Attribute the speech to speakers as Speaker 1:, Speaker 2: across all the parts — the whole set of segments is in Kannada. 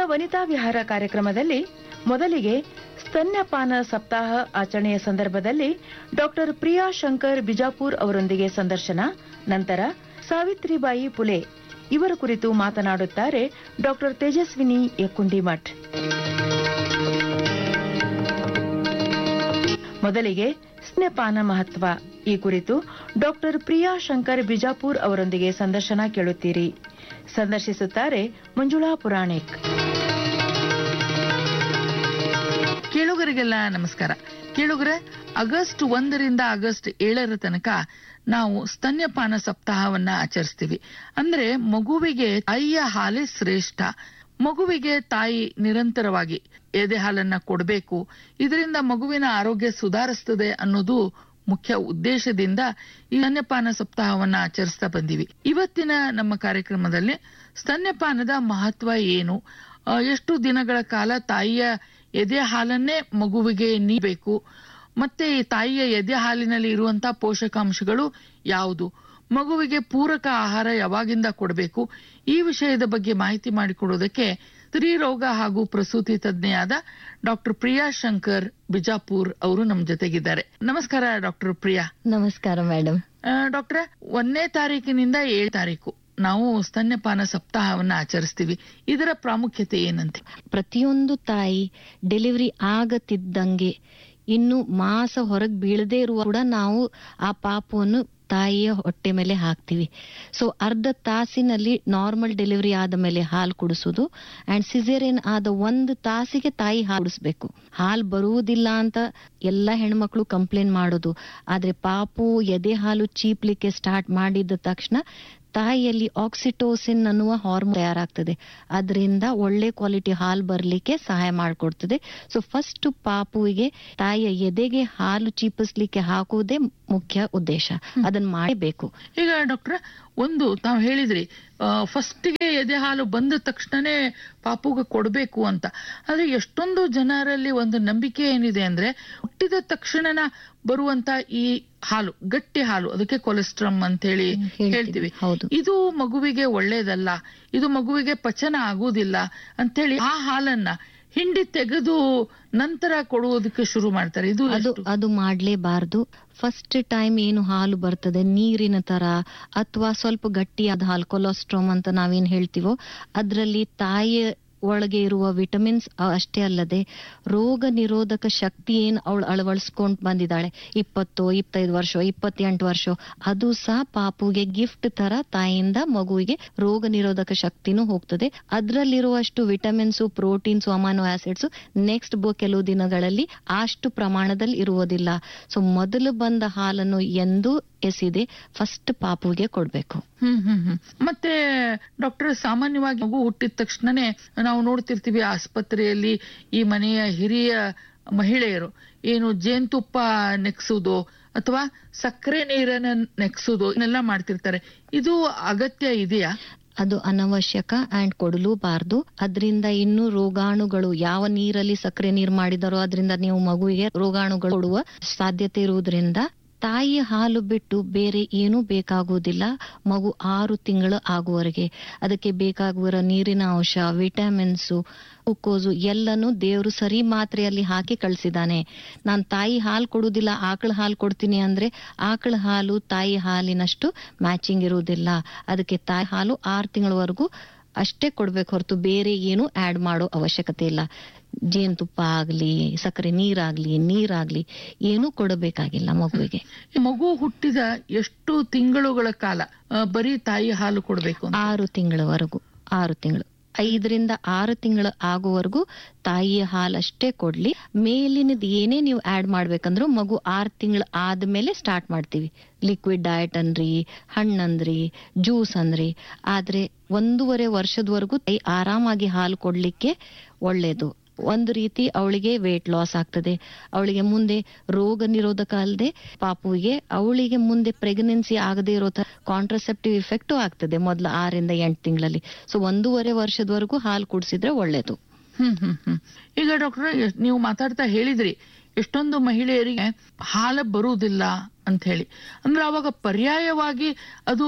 Speaker 1: ವನಿತಾ ವಿಹಾರ ಕಾರ್ಯಕ್ರಮದಲ್ಲಿ ಮೊದಲಿಗೆ ಸ್ತನ್ಯಪಾನ ಸಪ್ತಾಹ ಆಚರಣೆಯ ಸಂದರ್ಭದಲ್ಲಿ ಡಾಕ್ಟರ್ ಪ್ರಿಯಾ ಶಂಕರ್ ಬಿಜಾಪುರ್ ಅವರೊಂದಿಗೆ ಸಂದರ್ಶನ ನಂತರ ಸಾವಿತ್ರಿಬಾಯಿ ಪುಲೆ ಇವರ ಕುರಿತು ಮಾತನಾಡುತ್ತಾರೆ ಡಾಕ್ಟರ್ ತೇಜಸ್ವಿನಿ ಯಕ್ಕುಂಡಿಮಠ್ ಮೊದಲಿಗೆ ಸ್ತನ್ಯಪಾನ ಮಹತ್ವ ಈ ಕುರಿತು ಡಾಕ್ಟರ್ ಪ್ರಿಯಾ ಶಂಕರ್ ಬಿಜಾಪುರ್ ಅವರೊಂದಿಗೆ ಸಂದರ್ಶನ ಕೇಳುತ್ತೀರಿ ಸಂದರ್ಶಿಸುತ್ತಾರೆ ಮಂಜುಳಾ ಪುರಾಣಿಕ್
Speaker 2: ಕೇಳುಗರಿಗೆಲ್ಲ ನಮಸ್ಕಾರ ಕೇಳುಗರೆ ಆಗಸ್ಟ್ ಒಂದರಿಂದ ಆಗಸ್ಟ್ ಏಳರ ತನಕ ನಾವು ಸ್ತನ್ಯಪಾನ ಸಪ್ತಾಹವನ್ನ ಆಚರಿಸ್ತೀವಿ ಅಂದ್ರೆ ಮಗುವಿಗೆ ತಾಯಿಯ ಹಾಲೇ ಶ್ರೇಷ್ಠ ಮಗುವಿಗೆ ತಾಯಿ ನಿರಂತರವಾಗಿ ಎದೆ ಹಾಲನ್ನ ಕೊಡಬೇಕು ಇದರಿಂದ ಮಗುವಿನ ಆರೋಗ್ಯ ಸುಧಾರಿಸ್ತದೆ ಅನ್ನೋದು ಮುಖ್ಯ ಉದ್ದೇಶದಿಂದ ಈ ಸ್ತನ್ಯಪಾನ ಸಪ್ತಾಹವನ್ನ ಆಚರಿಸ್ತಾ ಬಂದೀವಿ ಇವತ್ತಿನ ನಮ್ಮ ಕಾರ್ಯಕ್ರಮದಲ್ಲಿ ಸ್ತನ್ಯಪಾನದ ಮಹತ್ವ ಏನು ಆ, ಎಷ್ಟು ದಿನಗಳ ಕಾಲ ತಾಯಿಯ ಎದೆ ಹಾಲನ್ನೇ ಮಗುವಿಗೆ ನೀಡಬೇಕು ಮತ್ತೆ ಈ ತಾಯಿಯ ಎದೆ ಹಾಲಿನಲ್ಲಿ ಇರುವಂತಹ ಪೋಷಕಾಂಶಗಳು ಯಾವುದು ಮಗುವಿಗೆ ಪೂರಕ ಆಹಾರ ಯಾವಾಗಿಂದ ಕೊಡಬೇಕು ಈ ವಿಷಯದ ಬಗ್ಗೆ ಮಾಹಿತಿ ಮಾಡಿಕೊಡೋದಕ್ಕೆ ಸ್ತ್ರೀರೋಗ ಹಾಗೂ ಪ್ರಸೂತಿ ತಜ್ಞೆಯಾದ ಡಾಕ್ಟರ್ ಪ್ರಿಯಾ ಶಂಕರ್ ಬಿಜಾಪುರ್ ಅವರು ನಮ್ಮ ಜೊತೆಗಿದ್ದಾರೆ ನಮಸ್ಕಾರ ಡಾಕ್ಟರ್ ಪ್ರಿಯಾ
Speaker 3: ನಮಸ್ಕಾರ ಮೇಡಮ್
Speaker 2: ಡಾಕ್ಟ್ರೆ ಒಂದನೇ ತಾರೀಕಿನಿಂದ ಏಳು ತಾರೀಕು ನಾವು ಸ್ತನ್ಯಪಾನ ಸಪ್ತಾಹವನ್ನ ಆಚರಿಸ್ತೀವಿ ಇದರ ಪ್ರಾಮುಖ್ಯತೆ ಏನಂತೆ
Speaker 3: ಪ್ರತಿಯೊಂದು ತಾಯಿ ಡೆಲಿವರಿ ಆಗತಿದ್ದಂಗೆ ಇನ್ನು ಮಾಸ ಹೊರಗ್ ಬೀಳದೇ ಇರುವ ಕೂಡ ನಾವು ಆ ಪಾಪವನ್ನು ತಾಯಿಯ ಹೊಟ್ಟೆ ಮೇಲೆ ಹಾಕ್ತಿವಿ ಸೊ ಅರ್ಧ ತಾಸಿನಲ್ಲಿ ನಾರ್ಮಲ್ ಡೆಲಿವರಿ ಆದ ಮೇಲೆ ಹಾಲು ಕುಡಿಸೋದು ಅಂಡ್ ಸಿಸೇರಿಯನ್ ಆದ ಒಂದು ತಾಸಿಗೆ ತಾಯಿ ಹಾಲು ಕುಡಿಸ್ಬೇಕು ಹಾಲು ಬರುವುದಿಲ್ಲ ಅಂತ ಎಲ್ಲ ಹೆಣ್ಮಕ್ಳು ಕಂಪ್ಲೇಂಟ್ ಮಾಡೋದು ಆದ್ರೆ ಪಾಪು ಎದೆ ಹಾಲು ಚೀಪ್ಲಿಕ್ಕೆ ಸ್ಟಾರ್ಟ್ ಮಾಡಿದ ತಕ್ಷಣ ತಾಯಿಯಲ್ಲಿ ಆಕ್ಸಿಟೋಸಿನ್ ಅನ್ನುವ ಹಾರ್ಮೋನ್ ತಯಾರಾಗ್ತದೆ ಅದರಿಂದ ಒಳ್ಳೆ ಕ್ವಾಲಿಟಿ ಹಾಲು ಬರ್ಲಿಕ್ಕೆ ಸಹಾಯ ಮಾಡಿಕೊಡ್ತದೆ ಸೊ ಫಸ್ಟ್ ಪಾಪುವಿಗೆ ತಾಯಿಯ ಎದೆಗೆ ಹಾಲು ಚೀಪಿಸ್ಲಿಕ್ಕೆ ಹಾಕುವುದೇ ಮುಖ್ಯ ಉದ್ದೇಶ ಅದನ್ನ ಮಾಡಬೇಕು
Speaker 2: ಈಗ ಡಾಕ್ಟ್ರ ಒಂದು ತಾವು ಹೇಳಿದ್ರಿ ಫಸ್ಟ್ಗೆ ಎದೆ ಹಾಲು ಬಂದ ತಕ್ಷಣನೇ ಪಾಪುಗೆ ಕೊಡಬೇಕು ಅಂತ ಆದ್ರೆ ಎಷ್ಟೊಂದು ಜನರಲ್ಲಿ ಒಂದು ನಂಬಿಕೆ ಏನಿದೆ ಅಂದ್ರೆ ಹುಟ್ಟಿದ ತಕ್ಷಣನ ಬರುವಂತ ಈ ಹಾಲು ಗಟ್ಟಿ ಹಾಲು ಅದಕ್ಕೆ ಕೊಲೆಸ್ಟ್ರಮ್ ಅಂತ ಹೇಳಿ
Speaker 3: ಹೇಳ್ತೀವಿ.
Speaker 2: ಹೇಳ್ತೀವಿ
Speaker 3: ಹೌದು.
Speaker 2: ಇದು ಮಗುವಿಗೆ ಒಳ್ಳೇದಲ್ಲ ಇದು ಮಗುವಿಗೆ ಪಚನ ಆಗುವುದಿಲ್ಲ ಅಂತೇಳಿ ಆ ಹಾಲನ್ನ ಹಿಂಡಿ ತೆಗೆದು ನಂತರ ಕೊಡುವುದಕ್ಕೆ ಶುರು ಮಾಡ್ತಾರೆ ಇದು
Speaker 3: ಅದು
Speaker 2: ಎಷ್ಟು?
Speaker 3: ಅದು ಮಾಡ್ಲೇಬಾರ್ದು ಫಸ್ಟ್ ಟೈಮ್ ಏನು ಹಾಲು ಬರ್ತದೆ ನೀರಿನ ತರ ಅಥವಾ ಸ್ವಲ್ಪ ಗಟ್ಟಿಯಾದ ಹಾಲು ಕೊಲೆಸ್ಟ್ರಾಮ್ ಅಂತ ನಾವೇನ್ ಹೇಳ್ತೀವೋ ಅದ್ರಲ್ಲಿ ತಾಯಿಯ ಒಳಗೆ ಇರುವ ವಿಟಮಿನ್ಸ್ ಅಷ್ಟೇ ಅಲ್ಲದೆ ರೋಗ ನಿರೋಧಕ ಶಕ್ತಿ ಏನ್ ಅವಳು ಅಳವಡಿಸ್ಕೊಂಡ್ ಬಂದಿದ್ದಾಳೆ ಇಪ್ಪತ್ತು ಇಪ್ಪತ್ತೈದು ವರ್ಷ ಇಪ್ಪತ್ತೆಂಟು ವರ್ಷ ಅದು ಸಹ ಪಾಪುಗೆ ಗಿಫ್ಟ್ ತರ ತಾಯಿಯಿಂದ ಮಗುವಿಗೆ ರೋಗ ನಿರೋಧಕ ಶಕ್ತಿನೂ ಹೋಗ್ತದೆ ಅದ್ರಲ್ಲಿರುವಷ್ಟು vitamins proteins amino acids next ಕೆಲವು ದಿನಗಳಲ್ಲಿ ಅಷ್ಟು ಪ್ರಮಾಣದಲ್ಲಿ ಇರುವುದಿಲ್ಲ ಸೊ ಮೊದಲು ಬಂದ ಹಾಲನ್ನು ಎಂದು ಎಸಿದೆ ಫಸ್ಟ್ ಪಾಪುಗೆ ಕೊಡ್ಬೇಕು
Speaker 2: ಹ್ಮ್ ಹ್ಮ್ ಹ್ಮ್ ಮತ್ತೆ ಡಾಕ್ಟರ್ ಸಾಮಾನ್ಯವಾಗಿ ಮಗು ಹುಟ್ಟಿದ ತಕ್ಷಣನೇ ನಾವು ನೋಡ್ತಿರ್ತೀವಿ ಆಸ್ಪತ್ರೆಯಲ್ಲಿ ಈ ಮನೆಯ ಹಿರಿಯ ಮಹಿಳೆಯರು ಏನು ಜೇನುತುಪ್ಪ ನೆಕ್ಸುದು ಅಥವಾ ಸಕ್ಕರೆ ನೀರನ್ನ ನೆಕ್ಸುದು ಇದನ್ನೆಲ್ಲ ಮಾಡ್ತಿರ್ತಾರೆ ಇದು ಅಗತ್ಯ ಇದೆಯಾ
Speaker 3: ಅದು ಅನವಶ್ಯಕ ಅಂಡ್ ಕೊಡಲೂಬಾರ್ದು ಅದರಿಂದ ಇನ್ನು ರೋಗಾಣುಗಳು ಯಾವ ನೀರಲ್ಲಿ ಸಕ್ಕರೆ ನೀರು ಮಾಡಿದಾರೋ ಅದರಿಂದ ನೀವು ಮಗುವಿಗೆ ರೋಗಾಣುಗಳು ಕೊಡುವ ಸಾಧ್ಯತೆ ಇರುವುದರಿಂದ ತಾಯಿಯ ಹಾಲು ಬಿಟ್ಟು ಬೇರೆ ಏನೂ ಬೇಕಾಗುವುದಿಲ್ಲ ಮಗು ಆರು ತಿಂಗಳು ಆಗುವವರೆಗೆ ಅದಕ್ಕೆ ಬೇಕಾಗುವ ನೀರಿನ ಅಂಶ ವಿಟಮಿನ್ಸು ಗ್ಲೂಕೋಸು ಎಲ್ಲನೂ ದೇವರು ಸರಿ ಮಾತ್ರೆಯಲ್ಲಿ ಹಾಕಿ ಕಳಿಸಿದಾನೆ ನಾನ್ ತಾಯಿ ಹಾಲು ಕೊಡುವುದಿಲ್ಲ ಆಕಳ ಹಾಲು ಕೊಡ್ತೀನಿ ಅಂದ್ರೆ ಆಕಳ ಹಾಲು ತಾಯಿ ಹಾಲಿನಷ್ಟು ಮ್ಯಾಚಿಂಗ್ ಇರುವುದಿಲ್ಲ ಅದಕ್ಕೆ ತಾಯಿ ಹಾಲು ಆರು ತಿಂಗಳವರೆಗೂ ಅಷ್ಟೇ ಕೊಡ್ಬೇಕು ಹೊರತು ಬೇರೆ ಏನು ಆಡ್ ಮಾಡೋ ಅವಶ್ಯಕತೆ ಇಲ್ಲ ಜೇನುತುಪ್ಪ ಆಗ್ಲಿ ಸಕ್ಕರೆ ನೀರಾಗ್ಲಿ ನೀರಾಗ್ಲಿ ಏನೂ ಕೊಡಬೇಕಾಗಿಲ್ಲ ಮಗುವಿಗೆ
Speaker 2: ಈ ಮಗು ಹುಟ್ಟಿದ ಎಷ್ಟು ತಿಂಗಳುಗಳ ಕಾಲ ಆ, ಬರೀ ತಾಯಿ ಹಾಲು ಕೊಡ್ಬೇಕು ಅಂತ?
Speaker 3: ಆರು ತಿಂಗಳವರೆಗೂ ಆರು ತಿಂಗಳು ಐದರಿಂದ ಆರು ತಿಂಗಳು ಆಗುವವರೆಗೂ ತಾಯಿಯ ಹಾಲಷ್ಟೇ ಕೊಡ್ಲಿ ಮೇಲಿನದ್ ಏನೇ ನೀವು ಆಡ್ ಮಾಡ್ಬೇಕಂದ್ರೂ ಮಗು ಆರು ತಿಂಗಳು ಆದ್ಮೇಲೆ ಸ್ಟಾರ್ಟ್ ಮಾಡ್ತೀವಿ ಲಿಕ್ವಿಡ್ ಡಯಟ್ ಅನ್ರಿ ಹಣ್ಣಂದ್ರಿ ಜ್ಯೂಸ್ ಅಂದ್ರಿ ಆದ್ರೆ ಒಂದೂವರೆ ವರ್ಷದವರೆಗೂ ತಾಯಿ ಆರಾಮಾಗಿ ಹಾಲು ಕೊಡ್ಲಿಕ್ಕೆ ಒಳ್ಳೇದು ಒಂದು ರೀತಿ ಅವಳಿಗೆ ವೇಟ್ ಲಾಸ್ ಆಗ್ತದೆ ಅವಳಿಗೆ ಮುಂದೆ ರೋಗ ನಿರೋಧಕ ಅಲ್ಲದೆ ಪಾಪುವಿಗೆ ಅವಳಿಗೆ ಮುಂದೆ ಪ್ರೆಗ್ನೆನ್ಸಿ ಆಗದೆ ಇರೋ ಕಾಂಟ್ರಸೆಪ್ಟಿವ್ ಇಫೆಕ್ಟು ಆಗ್ತದೆ ಮೊದಲು ಆರಿಂದ ಎಂಟು ತಿಂಗಳಲ್ಲಿ ಸೊ ಒಂದೂವರೆ ವರ್ಷದವರೆಗೂ ಹಾಲು ಕುಡಿಸಿದ್ರೆ ಒಳ್ಳೇದು
Speaker 2: ಹ್ಮ್ ಹ್ಮ್ ಹ್ಮ್ ಈಗ ಡಾಕ್ಟರ್ ನೀವು ಮಾತಾಡ್ತಾ ಹೇಳಿದ್ರಿ ಎಷ್ಟೊಂದು ಮಹಿಳೆಯರಿಗೆ ಹಾಲು ಬರುವುದಿಲ್ಲ ಅಂತ ಹೇಳಿ ಅಂದ್ರೆ ಅವಾಗ ಪರ್ಯಾಯವಾಗಿ ಅದು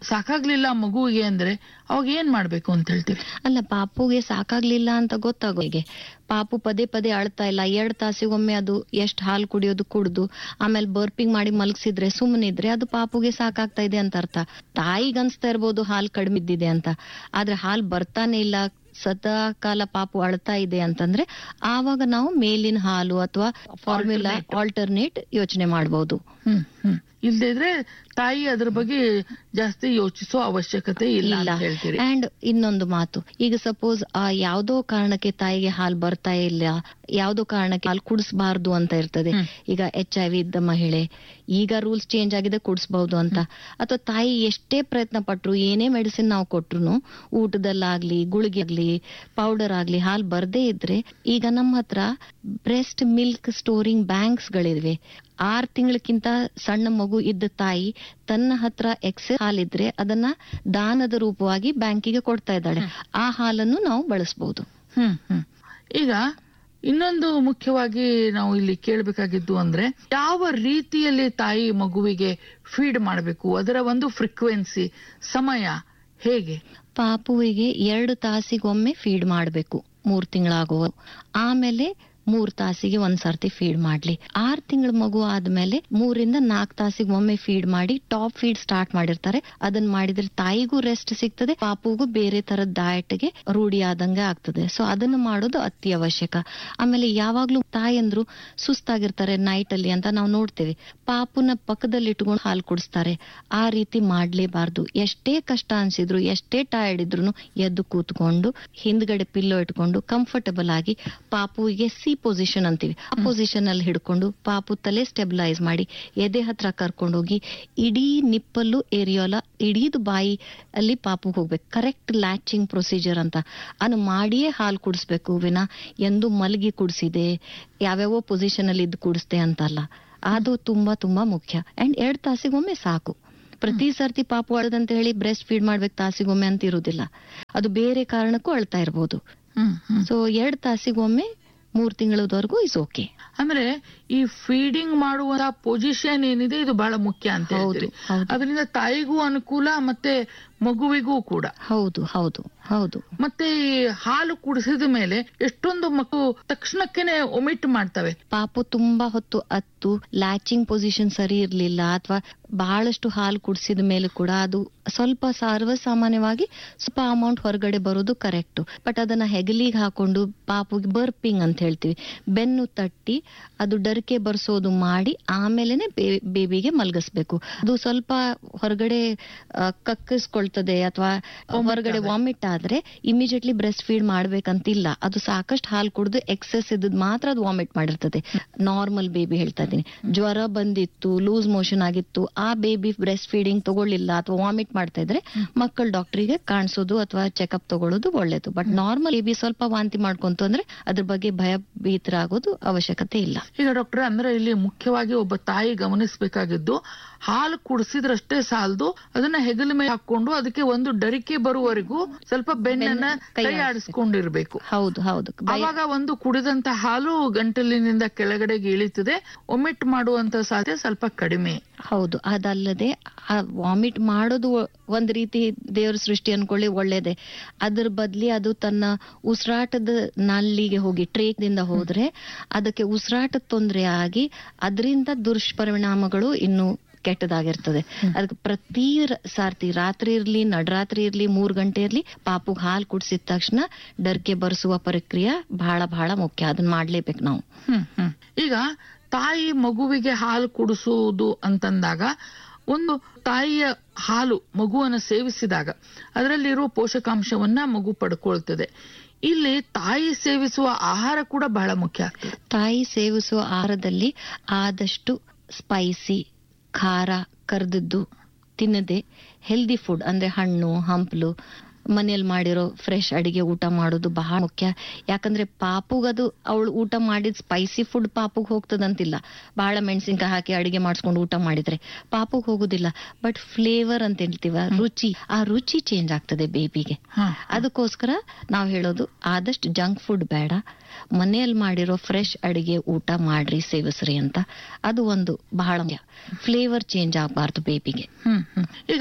Speaker 2: ಸಾಕಾಗ್ಲಿಲ್ಲ ಮಗುವಿಗೆ ಅಂದ್ರೆ ಅವಾಗ ಏನ್ ಮಾಡ್ಬೇಕು ಅಂತ ಹೇಳ್ತೀರಿ
Speaker 3: ಅಲ್ಲ ಪಾಪುಗೆ ಸಾಕಾಗ್ಲಿಲ್ಲ ಅಂತ ಗೊತ್ತಾಗೋ ಹೀಗೆ ಪಾಪು ಪದೇ ಪದೇ ಅಳ್ತಾ ಇಲ್ಲ ಎರಡ್ ತಾಸಿಗೊಮ್ಮೆ ಅದು ಎಷ್ಟ್ ಹಾಲು ಕುಡಿಯೋದು ಕುಡ್ದು ಆಮೇಲೆ ಬರ್ಪಿಂಗ್ ಮಾಡಿ ಮಲಗಿಸಿದ್ರೆ ಸುಮ್ಮನಿದ್ರೆ ಅದು ಪಾಪುಗೆ ಸಾಕಾಗ್ತಾ ಇದೆ ಅಂತ ಅರ್ಥ ತಾಯಿಗೆ ಅನ್ಸ್ತಾ ಇರ್ಬೋದು ಹಾಲು ಕಡಿಮೆ ಇದ್ದಿದೆ ಅಂತ ಆದ್ರೆ ಹಾಲು ಬರ್ತಾನೆ ಇಲ್ಲ ಸದಾ ಕಾಲ ಪಾಪು ಅಳ್ತಾ ಇದೆ ಅಂತಂದ್ರೆ ಆವಾಗ ನಾವು ಮೇಲಿನ ಹಾಲು ಅಥವಾ ಫಾರ್ಮುಲಾ ಆಲ್ಟರ್ನೇಟ್ ಯೋಚನೆ ಮಾಡಬಹುದು
Speaker 2: ಹ್ಮ್ ಹ್ಮ್ ಇಲ್ದೇ ಇದ್ರೆ ತಾಯಿ ಅದ್ರ ಬಗ್ಗೆ ಜಾಸ್ತಿ ಯೋಚಿಸೋ ಅವಶ್ಯಕತೆ ಇಲ್ಲ
Speaker 3: ಇಲ್ಲ
Speaker 2: ಅಂತ ಹೇಳ್ತೀರಿ
Speaker 3: ಅಂಡ್ ಇನ್ನೊಂದು ಮಾತು ಈಗ ಸಪೋಸ್ ಆ ಯಾವ್ದೋ ಕಾರಣಕ್ಕೆ ತಾಯಿಗೆ ಹಾಲು ಬರ್ತಾ ಇಲ್ಲ ಯಾವ್ದೋ ಕಾರಣಕ್ಕೆ ಹಾಲು ಕುಡಿಸಬಾರ್ದು ಅಂತ ಇರ್ತದೆ
Speaker 2: ಹ್ಮ್.
Speaker 3: ಈಗ ಎಚ್ ಐ ವಿ ಇದ್ದ ಮಹಿಳೆ ಈಗ ರೂಲ್ಸ್ ಚೇಂಜ್ ಆಗಿದೆ ಕುಡಿಸಬಹುದು ಅಂತ ಅಥವಾ ತಾಯಿ ಎಷ್ಟೇ ಪ್ರಯತ್ನ ಪಟ್ರು ಏನೇ ಮೆಡಿಸಿನ್ ನಾವು ಕೊಟ್ರು ಊಟದಲ್ಲಾಗ್ಲಿ ಗುಳಿಗೆ ಆಗ್ಲಿ ಪೌಡರ್ ಆಗ್ಲಿ ಹಾಲು ಬರ್ದೇ ಇದ್ರೆ ಈಗ ನಮ್ಮ ಹತ್ರ ಬ್ರೆಸ್ಟ್ ಮಿಲ್ಕ್ ಸ್ಟೋರಿಂಗ್ ಬ್ಯಾಂಕ್ಸ್ ಗಳಿವೆ ಆರ್ ತಿಂಗಳಕ್ಕಿಂತ ಸಣ್ಣ ಮಗು ಇದ್ದ ತಾಯಿ ತನ್ನ ಹತ್ರ ಎಕ್ಸೆ ಹಾಲಿದ್ರೆ ಅದನ್ನ ದಾನದ ರೂಪವಾಗಿ ಬ್ಯಾಂಕಿಗೆ ಕೊಡ್ತಾ ಇದ್ದಾಳೆ ಆ ಹಾಲನ್ನು ನಾವು ಬಳಸಬಹುದು
Speaker 2: ಹ್ಮ್ ಹ್ಮ್ ಈಗ ಇನ್ನೊಂದು ಮುಖ್ಯವಾಗಿ ನಾವು ಇಲ್ಲಿ ಕೇಳಬೇಕಾಗಿದ್ದು ಅಂದ್ರೆ ಯಾವ ರೀತಿಯಲ್ಲಿ ತಾಯಿ ಮಗುವಿಗೆ ಫೀಡ್ ಮಾಡಬೇಕು ಅದರ ಒಂದು ಫ್ರೀಕ್ವೆನ್ಸಿ ಸಮಯ ಹೇಗೆ
Speaker 3: ಪಾಪುವಿಗೆ ಎರಡು ತಾಸಿಗೊಮ್ಮೆ ಫೀಡ್ ಮಾಡಬೇಕು ಮೂರ್ ತಿಂಗಳಾಗುವ ಆಮೇಲೆ ಮೂರ್ ತಾಸಿಗೆ ಒಂದ್ ಸರ್ತಿ ಫೀಡ್ ಮಾಡ್ಲಿ ಆರ್ ತಿಂಗಳ ಮಗು ಆದ್ಮೇಲೆ ಮೂರಿಂದ ನಾಲ್ಕ್ ತಾಸಿಗೆ ಒಮ್ಮೆ ಫೀಡ್ ಮಾಡಿ ಟಾಪ್ ಫೀಡ್ ಸ್ಟಾರ್ಟ್ ಮಾಡಿರ್ತಾರೆ ಅದನ್ನ ಮಾಡಿದ್ರೆ ತಾಯಿಗೂ ರೆಸ್ಟ್ ಸಿಗ್ತದೆ ಪಾಪುಗೂ ಬೇರೆ ತರದ ಡಯಟ್ ಗೆ ರೂಢಿ ಆದಂಗೆ ಆಗ್ತದೆ ಸೊ ಅದನ್ನ ಮಾಡೋದು ಅತಿ ಅವಶ್ಯಕ ಆಮೇಲೆ ಯಾವಾಗ್ಲೂ ತಾಯಂದ್ರು ಸುಸ್ತಾಗಿರ್ತಾರೆ ನೈಟ್ ಅಲ್ಲಿ ಅಂತ ನಾವು ನೋಡ್ತೇವೆ ಪಾಪುನ ಪಕ್ಕದಲ್ಲಿ ಇಟ್ಕೊಂಡು ಹಾಲು ಕುಡಿಸ್ತಾರೆ ಆ ರೀತಿ ಮಾಡ್ಲೇಬಾರ್ದು ಎಷ್ಟೇ ಕಷ್ಟ ಅನ್ಸಿದ್ರು ಎಷ್ಟೇ ಟಯರ್ಡ್ ಇದ್ರು ಎದ್ದು ಕೂತ್ಕೊಂಡು ಹಿಂದ್ಗಡೆ ಪಿಲ್ಲೋ ಇಟ್ಕೊಂಡು ಕಂಫರ್ಟಬಲ್ ಆಗಿ ಪಾಪುವಿಗೆ ಸಿ ಪೊಸಿಷನ್ ಅಂತೀವಿ ಆ ಪೊಸಿಷನ್ ಅಲ್ಲಿ ಹಿಡ್ಕೊಂಡು ಪಾಪು ತಲೆ ಸ್ಟೆಬಿಲೈಸ್ ಮಾಡಿ ಎದೆ ಹತ್ರ ಕರ್ಕೊಂಡೋಗಿ ಇಡೀ ನಿಪ್ಪಲ್ಲು ಏರಿಯೋಲ ಇಡೀದು ಬಾಯಿ ಅಲ್ಲಿ ಪಾಪು ಹೋಗ್ಬೇಕು ಕರೆಕ್ಟ್ ಲ್ಯಾಚಿಂಗ್ ಪ್ರೊಸೀಜರ್ ಅಂತ ಅನ್ನು ಮಾಡಿಯೇ ಹಾಲು ಕುಡಿಸ್ಬೇಕು ವಿನ ಎಂದು ಮಲಗಿ ಕುಡಿಸಿದೆ ಯಾವ್ಯಾವೋ ಪೊಸಿಷನ್ ಅಲ್ಲಿ ಇದ್ದು ಕುಡಿಸ್ದೆ ಅಂತಲ್ಲ ಅದು ತುಂಬಾ ತುಂಬಾ ಮುಖ್ಯ ಅಂಡ್ ಎರಡ್ ತಾಸಿಗೊಮ್ಮೆ ಸಾಕು ಪ್ರತಿ ಸರ್ತಿ ಪಾಪು ಅಳದಂತ ಹೇಳಿ ಬ್ರೆಸ್ಟ್ ಫೀಡ್ ಮಾಡ್ಬೇಕು ತಾಸಿಗೊಮ್ಮೆ ಅಂತ ಇರುವುದಿಲ್ಲ ಅದು ಬೇರೆ ಕಾರಣಕ್ಕೂ ಅಳ್ತಾ ಇರ್ಬೋದು
Speaker 2: ಹ್ಮ್ ಹ್ಮ್
Speaker 3: ಸೊ ಎರಡ್ ತಾಸಿಗೊಮ್ಮೆ ಮೂರ್ ತಿಂಗಳವರೆಗೂ ಇಸ್ ಓಕೆ
Speaker 2: ಅಂದ್ರೆ ಈ ಫೀಡಿಂಗ್ ಮಾಡುವ ಪೊಸಿಷನ್ ಏನಿದೆ ಇದು ಬಹಳ ಮುಖ್ಯ ಅಂತ
Speaker 3: ಹೌದು,
Speaker 2: ಹೇಳ್ತೀರಿ
Speaker 3: ಹೌದು.
Speaker 2: ಅದರಿಂದ ತಾಯಿಗೂ ಅನುಕೂಲ ಮತ್ತೆ ಮಗುವಿಗೂ ಕೂಡ
Speaker 3: ಹೌದು ಹೌದು ಹೌದು
Speaker 2: ಮತ್ತೆ ಈ ಹಾಲು ಕುಡಿಸಿದ ಮೇಲೆ ಎಷ್ಟೊಂದು ಮಕ್ಕಳು ತಕ್ಷಣಕ್ಕೇನೆ ಒಮಿಟ್ ಮಾಡ್ತವೆ
Speaker 3: ಪಾಪು ತುಂಬಾ ಹೊತ್ತು ಅತ್ತು ಲ್ಯಾಚಿಂಗ್ ಪೊಸಿಷನ್ ಸರಿ ಇರ್ಲಿಲ್ಲ ಅಥವಾ ಬಹಳಷ್ಟು ಹಾಲು ಕುಡಿಸಿದ ಮೇಲೆ ಕೂಡ ಅದು ಸ್ವಲ್ಪ ಸರ್ವಸಾಮಾನ್ಯವಾಗಿ ಸ್ವಲ್ಪ ಅಮೌಂಟ್ ಹೊರಗಡೆ ಬರೋದು ಕರೆಕ್ಟ್ ಬಟ್ ಅದನ್ನ ಹೆಗಲಿಗೆ ಹಾಕೊಂಡು ಪಾಪುಗೆ ಬರ್ಪಿಂಗ್ ಅಂತ ಹೇಳ್ತೀವಿ ಬೆನ್ನು ತಟ್ಟಿ ಅದು ಡರ್ಕೆ ಬರ್ಸೋದು ಮಾಡಿ ಆಮೇಲೆನೆ ಬೇಬಿಗೆ ಮಲಗಿಸ್ಬೇಕು ಅದು ಸ್ವಲ್ಪ ಹೊರಗಡೆ ಆ, ಕಕ್ಕಿಸ್ಕೊಳ್ತದೆ ಅಥವಾ ಹೊರಗಡೆ ವಾಮಿಟ್ ಆದ್ರೆ ಇಮಿಡಿಯೇಟ್ಲಿ ಬ್ರೆಸ್ಟ್ ಫೀಡ್ ಮಾಡ್ಬೇಕಂತಿಲ್ಲ ಅದು ಸಾಕಷ್ಟು ಹಾಲು ಕುಡಿದು ಎಕ್ಸೆಸ್ ಇದ್ದದ್ ಮಾತ್ರ ಅದು ವಾಮಿಟ್ ಮಾಡಿರ್ತದೆ ನಾರ್ಮಲ್ ಬೇಬಿ ಹೇಳ್ತಾ ಇದ್ದೀನಿ ಜ್ವರ ಬಂದಿತ್ತು ಲೂಸ್ ಮೋಷನ್ ಆಗಿತ್ತು ಆ ಬೇಬಿ ಬ್ರೆಸ್ಟ್ ಫೀಡಿಂಗ್ ತಗೊಳ್ಳಿಲ್ಲ ಅಥವಾ ವಾಮಿಟ್ ಮಾಡ್ತಾ ಇದ್ರೆ ಮಕ್ಕಳ ಡಾಕ್ಟರಿಗೆ ಕಾಣಿಸೋದು ಅಥವಾ ಚೆಕಪ್ ತಗೊಳ್ಳೋದು ಒಳ್ಳೇದು ಬಟ್ ನಾರ್ಮಲ್ ಬೇಬಿ ಸ್ವಲ್ಪ ವಾಂತಿ ಮಾಡ್ಕೊಂತು ಅಂದ್ರೆ ಅದ್ರ ಬಗ್ಗೆ ಭಯಭೀತರಾಗೋದು ಅವಶ್ಯಕತೆ ಇಲ್ಲ
Speaker 2: ಈಗ ಡಾಕ್ಟರ್ ಅಂದ್ರೆ ಇಲ್ಲಿ ಮುಖ್ಯವಾಗಿ ಒಬ್ಬ ತಾಯಿ ಗಮನಿಸಬೇಕಾಗಿದ್ದು ಹಾಲು ಕುಡಿಸಿದ್ರಷ್ಟೇ ಸಾಲದು ಅದನ್ನ ಹೆಗಲ ಮೇಲೆ ಹಾಕೊಂಡು ಅದಕ್ಕೆ ಒಂದು ಡರಿಕೆ ಬರುವವರೆಗೂ ಸ್ವಲ್ಪ ಬೆನ್ನನ್ನ
Speaker 3: ಕೈ
Speaker 2: ಕೈ ಆಡಿಸ್ಕೊಂಡಿರ್ಬೇಕು
Speaker 3: ಹೌದು ಹೌದು ಭಯ-
Speaker 2: ಅವಾಗ ಒಂದು ಕುಡಿದಂತ ಹಾಲು ಗಂಟಲಿನಿಂದ ಕೆಳಗಡೆಗೆ ಇಳಿತದೆ ಒಮಿಟ್ ಮಾಡುವಂತ ಸಾಧ್ಯತೆ ಸ್ವಲ್ಪ ಕಡಿಮೆ
Speaker 3: ಹೌದು ಅದಲ್ಲದೆ ವಾಮಿಟ್ ಮಾಡೋದು ಒ- ಒಂದ್ ರೀತಿ ದೇವ್ರ ಸೃಷ್ಟಿ ಅನ್ಕೊಳ್ಳಿ ಒಳ್ಳೇದೆ ಅದ್ರ ಬದ್ಲಿ ಅದು ತನ್ನ ಉಸಿರಾಟದ ನಲ್ಲಿಗೆ ಹೋಗಿ ಟ್ರೇಕ್ದಿಂದ ಹೋದ್ರೆ ಅದಕ್ಕೆ ಉಸಿರಾಟದ ತೊಂದರೆ ಆಗಿ ಅದರಿಂದ ದುಷ್ಪರಿಣಾಮಗಳು ಇನ್ನು ಕೆಟ್ಟದಾಗಿರ್ತದೆ ಅದಕ್ಕೆ ಪ್ರತಿ ರ- ಸಾರ್ತಿ ರಾತ್ರಿ ಇರ್ಲಿ ನಡರಾತ್ರಿ ಇರ್ಲಿ ಮೂರ್ ಗಂಟೆ ಇರ್ಲಿ ಪಾಪುಗ್ ಹಾಲು ಕುಡಿಸಿದ ತಕ್ಷಣ ಡರ್ಕೆ ಬರ್ಸುವ ಪ್ರಕ್ರಿಯೆ ಬಹಳ ಬಹಳ ಮುಖ್ಯ ಅದನ್ನ ಮಾಡ್ಲೇಬೇಕು ನಾವು
Speaker 2: ಹ್ಮ್ ಹ್ಮ್ ಈಗ ತಾಯಿ ಮಗುವಿಗೆ ಹಾಲು ಕುಡಿಸುವುದು ಅಂತಂದಾಗ ಒಂದು ತಾಯಿಯ ಹಾಲು ಮಗುವನ್ನ ಸೇವಿಸಿದಾಗ ಅದರಲ್ಲಿರುವ ಪೋಷಕಾಂಶವನ್ನ ಮಗು ಪಡ್ಕೊಳ್ತದೆ ಇಲ್ಲಿ ತಾಯಿ ಸೇವಿಸುವ ಆಹಾರ ಕೂಡ ಬಹಳ ಮುಖ್ಯ ಆಗ್ತದೆ
Speaker 3: ತಾಯಿ ಸೇವಿಸುವ ಆಹಾರದಲ್ಲಿ ಆದಷ್ಟು ಸ್ಪೈಸಿ ಖಾರ ಕರ್ದದ್ದು ತಿನ್ನದೆ ಹೆಲ್ದಿ ಫುಡ್ ಅಂದ್ರೆ ಹಣ್ಣು ಹಂಪಲು ಮನೆಯಲ್ಲಿ ಮಾಡಿರೋ ಫ್ರೆಶ್ ಅಡಿಗೆ ಊಟ ಮಾಡೋದು ಬಹಳ ಮುಖ್ಯ ಯಾಕಂದ್ರೆ ಪಾಪುಗದು ಅವಳು ಊಟ ಮಾಡಿದ ಸ್ಪೈಸಿ ಫುಡ್ ಪಾಪುಗ್ ಹೋಗ್ತದಂತಿಲ್ಲ ಬಹಳ ಮೆಣಸಿನ್ಕಾಯಿ ಹಾಕಿ ಅಡಿಗೆ ಮಾಡಿಸ್ಕೊಂಡು ಊಟ ಮಾಡಿದ್ರೆ ಪಾಪುಗ್ ಹೋಗುದಿಲ್ಲ ಬಟ್ ಫ್ಲೇವರ್ ಅಂತ ಹೇಳ್ತೀವ ರುಚಿ ಆ ರುಚಿ ಚೇಂಜ್ ಆಗ್ತದೆ ಬೇಬಿಗೆ
Speaker 2: ಹ.
Speaker 3: ಅದಕ್ಕೋಸ್ಕರ ನಾವು ಹೇಳೋದು ಆದಷ್ಟು ಜಂಕ್ ಫುಡ್ ಬೇಡ ಮನೆಯಲ್ಲಿ ಮಾಡಿರೋ ಫ್ರೆಶ್ ಅಡಿಗೆ ಊಟ ಮಾಡ್ರಿ ಸೇವಿಸ್ರಿ ಅಂತ ಅದು ಒಂದು ಬಹಳ ಫ್ಲೇವರ್ ಚೇಂಜ್ ಆಗಬಾರ್ದು ಬೇಬಿಗೆ
Speaker 2: ಹ್ಮ್ ಹ್ಮ್. ಈಗ